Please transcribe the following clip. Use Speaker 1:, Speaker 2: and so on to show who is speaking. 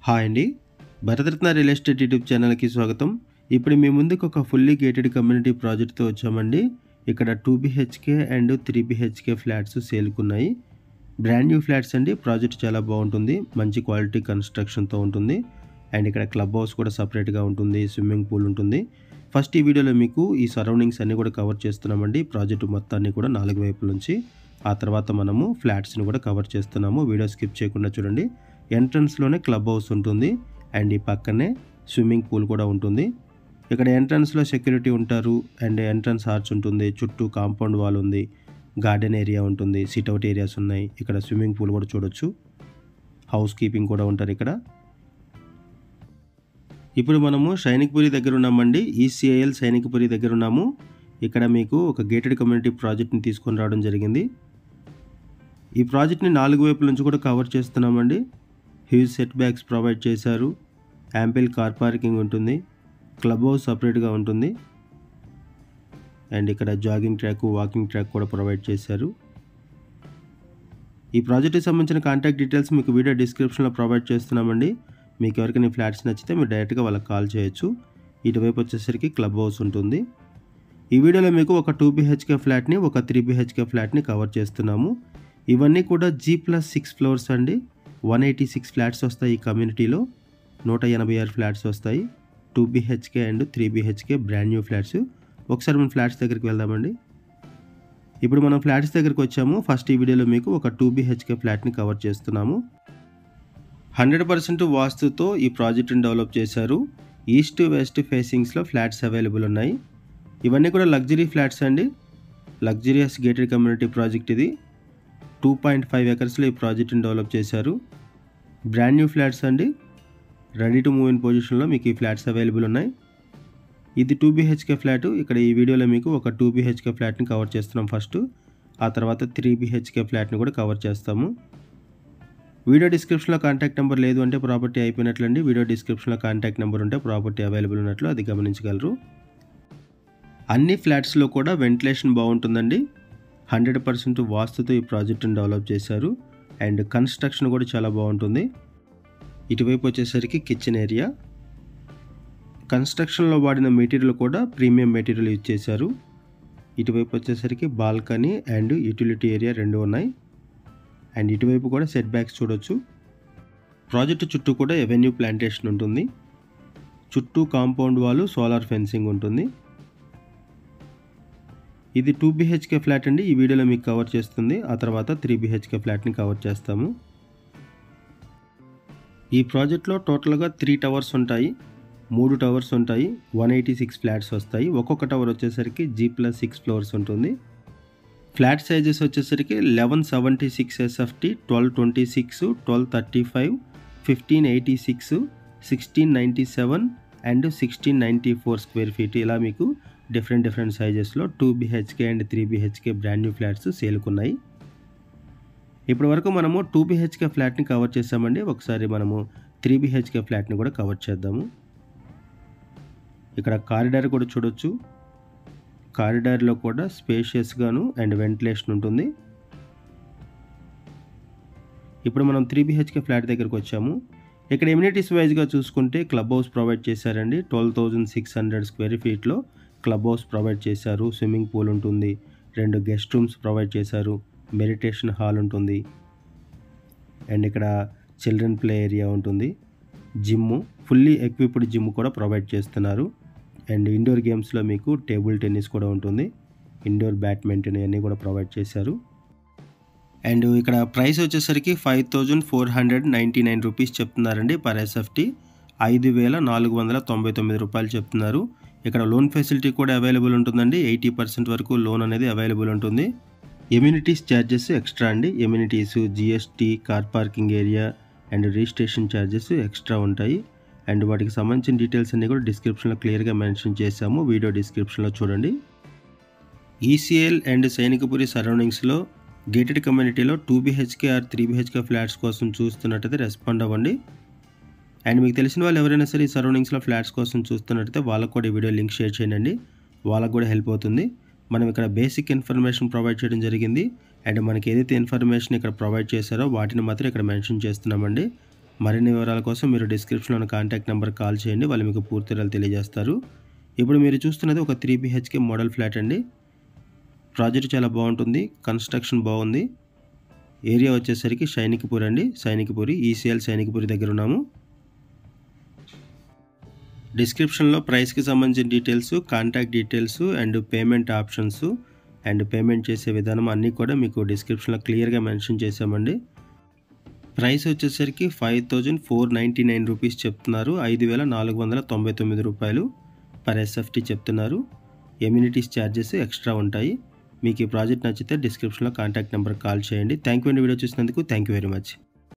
Speaker 1: hi అండి Bharat Ratna real estate YouTube ఛానల్కి స్వాగతం ఇప్పుడు మీ ముందుకు ఒక ఫుల్లీ గేటెడ్ కమ్యూనిటీ ప్రాజెక్ట్తో వచ్చామండి ఇక్కడ two BHK and three BHK flats సేల్కున్నాయి బ్రాండ్ న్యూ ఫ్లాట్స్ అండి ప్రాజెక్ట్ చాలా బాగుంటుంది మంచి క్వాలిటీ కన్స్ట్రక్షన్తో ఉంటుంది అండ్ ఇక్కడ క్లబ్ హౌస్ కూడా సపరేట్గా ఉంటుంది స్విమ్మింగ్ పూల్ ఉంటుంది ఫస్ట్ ఈ వీడియోలో మీకు ఈ సరౌండింగ్స్ అన్నీ కూడా కవర్ చేస్తున్నామండి ప్రాజెక్టు మొత్తాన్ని కూడా నాలుగు వైపుల నుంచి ఆ తర్వాత మనము ఫ్లాట్స్ని కూడా కవర్ చేస్తున్నాము వీడియో స్కిప్ చేయకుండా చూడండి ఎంట్రన్స్లోనే క్లబ్ హౌస్ ఉంటుంది అండ్ ఈ పక్కనే స్విమ్మింగ్ పూల్ కూడా ఉంటుంది ఇక్కడ ఎంట్రన్స్లో సెక్యూరిటీ ఉంటారు అండ్ ఎంట్రన్స్ ఆర్చ్ ఉంటుంది చుట్టూ కాంపౌండ్ వాల్ ఉంది గార్డెన్ ఏరియా ఉంటుంది సిట్అవుట్ ఏరియాస్ ఉన్నాయి ఇక్కడ స్విమ్మింగ్ పూల్ కూడా చూడొచ్చు హౌస్ కీపింగ్ కూడా ఉంటారు ఇక్కడ ఇప్పుడు మనము సైనిక్పురి దగ్గర ఉన్నామండి ఈసీఐఎల్ సైనికపురి దగ్గర ఉన్నాము ఇక్కడ మీకు ఒక గేటెడ్ కమ్యూనిటీ ప్రాజెక్ట్ని తీసుకొని రావడం జరిగింది ఈ ప్రాజెక్ట్ని నాలుగు వైపుల నుంచి కూడా కవర్ చేస్తున్నామండి హ్యూజ్ సెట్ బ్యాక్స్ ప్రొవైడ్ చేశారు యాంపిల్ కార్ పార్కింగ్ ఉంటుంది క్లబ్ హౌస్ సపరేట్గా ఉంటుంది అండ్ ఇక్కడ జాగింగ్ ట్రాక్ వాకింగ్ ట్రాక్ కూడా ప్రొవైడ్ చేశారు ఈ ప్రాజెక్ట్కి సంబంధించిన కాంటాక్ట్ డీటెయిల్స్ మీకు వీడియో డిస్క్రిప్షన్లో ప్రొవైడ్ చేస్తున్నామండి మీకు ఎవరికైనా ఫ్లాట్స్ నచ్చితే మీరు డైరెక్ట్గా వాళ్ళకి కాల్ చేయొచ్చు ఇటువైపు వచ్చేసరికి క్లబ్ హౌస్ ఉంటుంది ఈ వీడియోలో మీకు ఒక టూ బీహెచ్కే ఫ్లాట్ని ఒక త్రీ బీహెచ్కే ఫ్లాట్ని కవర్ చేస్తున్నాము ఇవన్నీ కూడా జీ ప్లస్ సిక్స్ ఫ్లోర్స్ అండి వన్ ఎయిటీ సిక్స్ ఫ్లాట్స్ వస్తాయి ఈ కమ్యూనిటీలో నూట ఎనభై ఆరు ఫ్లాట్స్ వస్తాయి two BHK and three BHK brand new flats ఒకసారి మనం ఫ్లాట్స్ దగ్గరికి వెళ్దామండి ఇప్పుడు మనం ఫ్లాట్స్ దగ్గరికి వచ్చాము ఫస్ట్ ఈ వీడియోలో మీకు ఒక టూ బీహెచ్కే ఫ్లాట్ని కవర్ చేస్తున్నాము హండ్రెడ్ పర్సెంట్ వాస్తుతో ఈ ప్రాజెక్ట్ని డెవలప్ చేశారు ఈస్ట్ వెస్ట్ ఫేసింగ్స్లో ఫ్లాట్స్ అవైలబుల్ ఉన్నాయి ఇవన్నీ కూడా లగ్జరీ ఫ్లాట్స్ అండి లగ్జరియస్ గేటెడ్ కమ్యూనిటీ ప్రాజెక్ట్ ఇది టూ పాయింట్ ఫైవ్ ఎకర్స్లో ఈ ప్రాజెక్ట్ని డెవలప్ చేశారు బ్రాండ్ న్యూ ఫ్లాట్స్ అండి రెడీ టు మూవ్ ఇన్ పొజిషన్లో మీకు ఈ ఫ్లాట్స్ అవైలబుల్ ఉన్నాయి ఇది టూ బీహెచ్కే ఫ్లాట్ ఇక్కడ ఈ వీడియోలో మీకు ఒక టూ బీహెచ్కే ఫ్లాట్ని కవర్ చేస్తున్నాం ఫస్ట్ ఆ తర్వాత త్రీ బీహెచ్కే ఫ్లాట్ని కూడా కవర్ చేస్తాము వీడియో డిస్క్రిప్షన్లో కాంటాక్ట్ నెంబర్ లేదు అంటే ప్రాపర్టీ అయిపోయినట్లండి వీడియో డిస్క్రిప్షన్లో కాంటాక్ట్ నెంబర్ ఉంటే ప్రాపర్టీ అవైలబుల్ ఉన్నట్లు అది గమనించగలరు అన్ని ఫ్లాట్స్లో కూడా వెంటిలేషన్ బాగుంటుందండి హండ్రెడ్ పర్సెంట్ వాస్తుతో ఈ ప్రాజెక్ట్ని డెవలప్ చేశారు అండ్ కన్స్ట్రక్షన్ కూడా చాలా బాగుంటుంది ఇటువైపు వచ్చేసరికి కిచెన్ ఏరియా కన్స్ట్రక్షన్లో వాడిన మెటీరియల్ కూడా ప్రీమియం మెటీరియల్ యూజ్ చేశారు ఇటువైపు వచ్చేసరికి బాల్కనీ అండ్ యూటిలిటీ ఏరియా రెండు ఉన్నాయి అండ్ ఇటువైపు కూడా సెట్ బ్యాక్స్ చూడొచ్చు ప్రాజెక్టు చుట్టూ కూడా ఎవెన్యూ ప్లాంటేషన్ ఉంటుంది చుట్టూ కాంపౌండ్ వాళ్ళు సోలార్ ఫెన్సింగ్ ఉంటుంది ఇది టూ బీహెచ్కే ఫ్లాట్ అండి ఈ వీడియోలో మీకు కవర్ చేస్తుంది ఆ తర్వాత త్రీ బీహెచ్కే ఫ్లాట్ని కవర్ చేస్తాము ఈ ప్రాజెక్ట్లో టోటల్గా త్రీ టవర్స్ ఉంటాయి మూడు టవర్స్ ఉంటాయి వన్ ఎయిటీ సిక్స్ ఫ్లాట్స్ వస్తాయి ఒక్కొక్క టవర్ వచ్చేసరికి జీ ప్లస్ సిక్స్ ఫ్లోర్స్ ఉంటుంది ఫ్లాట్ సైజెస్ వచ్చేసరికి eleven seventy six SFT twelve twenty six twelve thirty five fifteen eighty six sixteen ninety seven and sixteen ninety four square feet ఇలా మీకు different different సైజెస్లో two BHK and three BHK brand new flats సేల్కున్నాయి ఇప్పటి వరకు మనము two BHK ఫ్లాట్ని cover చేసామండి ఒకసారి మనము త్రీ బీహెచ్కే ఫ్లాట్ని కూడా కవర్ చేద్దాము ఇక్కడ కారిడార్ కూడా చూడొచ్చు కారిడార్లో కూడా స్పేషియస్గాను అండ్ వెంటిలేషన్ ఉంటుంది ఇప్పుడు మనం త్రీ బీహెచ్కే ఫ్లాట్ దగ్గరకు వచ్చాము ఇక్కడ ఇమ్యూనిటీస్ వైజ్గా చూసుకుంటే క్లబ్ హౌస్ ప్రొవైడ్ చేశారండి twelve thousand six hundred square ఫీట్లో క్లబ్ హౌస్ ప్రొవైడ్ చేశారు స్విమ్మింగ్ పూల్ ఉంటుంది రెండు గెస్ట్ రూమ్స్ ప్రొవైడ్ చేశారు మెడిటేషన్ హాల్ ఉంటుంది అండ్ ఇక్కడ చిల్డ్రన్ ప్లే ఏరియా ఉంటుంది జిమ్ ఫుల్లీ ఎక్విప్డ్ జిమ్ కూడా ప్రొవైడ్ చేస్తున్నారు అండ్ ఇండోర్ గేమ్స్లో మీకు టేబుల్ టెన్నిస్ కూడా ఉంటుంది ఇండోర్ బ్యాడ్మింటన్ ఇవన్నీ కూడా ప్రొవైడ్ చేశారు అండ్ ఇక్కడ ప్రైస్ వచ్చేసరికి five thousand four hundred ninety nine rupees చెప్తున్నారండి పర్ ఎస్ఎఫ్టీ ఐదు వేల నాలుగు వందల తొంభై తొమ్మిది రూపాయలు చెప్తున్నారు ఇక్కడ లోన్ ఫెసిలిటీ కూడా అవైలబుల్ ఉంటుందండి ఎయిటీ పర్సెంట్ వరకు లోన్ అనేది అవైలబుల్ ఉంటుంది ఎమ్యూనిటీస్ ఛార్జెస్ ఎక్స్ట్రా అండి amenities GST car parking area and registration charges extra ఉంటాయి అండ్ వాటికి సంబంధించిన డీటెయిల్స్ అన్నీ కూడా డిస్క్రిప్షన్లో క్లియర్గా మెన్షన్ చేశాము వీడియో డిస్క్రిప్షన్లో చూడండి ఈసీఎల్ అండ్ సైనికపురి సరౌండింగ్స్లో గేటెడ్ కమ్యూనిటీలో two BHK or three BHK flats కోసం చూస్తున్నట్టయితే రెస్పాండ్ అవ్వండి అండ్ మీకు తెలిసిన వాళ్ళు ఎవరైనా సరే ఈ సరౌండింగ్స్లో ఫ్లాట్స్ కోసం చూస్తున్నట్టయితే వాళ్ళకు కూడా ఈ వీడియో లింక్ షేర్ చేయండి వాళ్ళకు కూడా హెల్ప్ అవుతుంది మనం ఇక్కడ బేసిక్ ఇన్ఫర్మేషన్ ప్రొవైడ్ చేయడం జరిగింది అండ్ మనకి ఏదైతే ఇన్ఫర్మేషన్ ఇక్కడ ప్రొవైడ్ చేశారో వాటిని మాత్రం ఇక్కడ మెన్షన్ చేస్తున్నామండి మరిన్ని వివరాల కోసం మీరు డిస్క్రిప్షన్లో ఉన్న కాంటాక్ట్ నెంబర్ కాల్ చేయండి వాళ్ళు మీకు పూర్తి వివరాలు తెలియజేస్తారు ఇప్పుడు మీరు చూస్తున్నది ఒక త్రీ బిహెచ్కే మోడల్ ఫ్లాట్ అండి ప్రాజెక్ట్ చాలా బాగుంటుంది కన్స్ట్రక్షన్ బాగుంది ఏరియా వచ్చేసరికి సైనికపూర్ అండి సైనికపురి ఈసీఎల్ సైనికపురి దగ్గర ఉన్నాము డిస్క్రిప్షన్లో ప్రైస్కి సంబంధించిన details contact details and payment options and payment చేసే విధానం అన్నీ కూడా మీకు డిస్క్రిప్షన్లో క్లియర్గా మెన్షన్ చేసామండి ప్రైస్ వచ్చేసరికి five thousand four ninety nine rupees చెప్తున్నారు ఐదు వేల నాలుగు వందల తొంభై తొమ్మిది రూపాయలు పర్ ఎస్ఎఫ్టీ చెప్తున్నారు ఎమ్యూనిటీస్ ఛార్జెస్ ఎక్స్ట్రా ఉంటాయి మీకు ఈ ప్రాజెక్ట్ నచ్చితే డిస్క్రిప్షన్లో కాంటాక్ట్ నెంబర్ కాల్ చేయండి థ్యాంక్ యూ అండి వీడియో చూసినందుకు థ్యాంక్ యూ వెరీ మచ్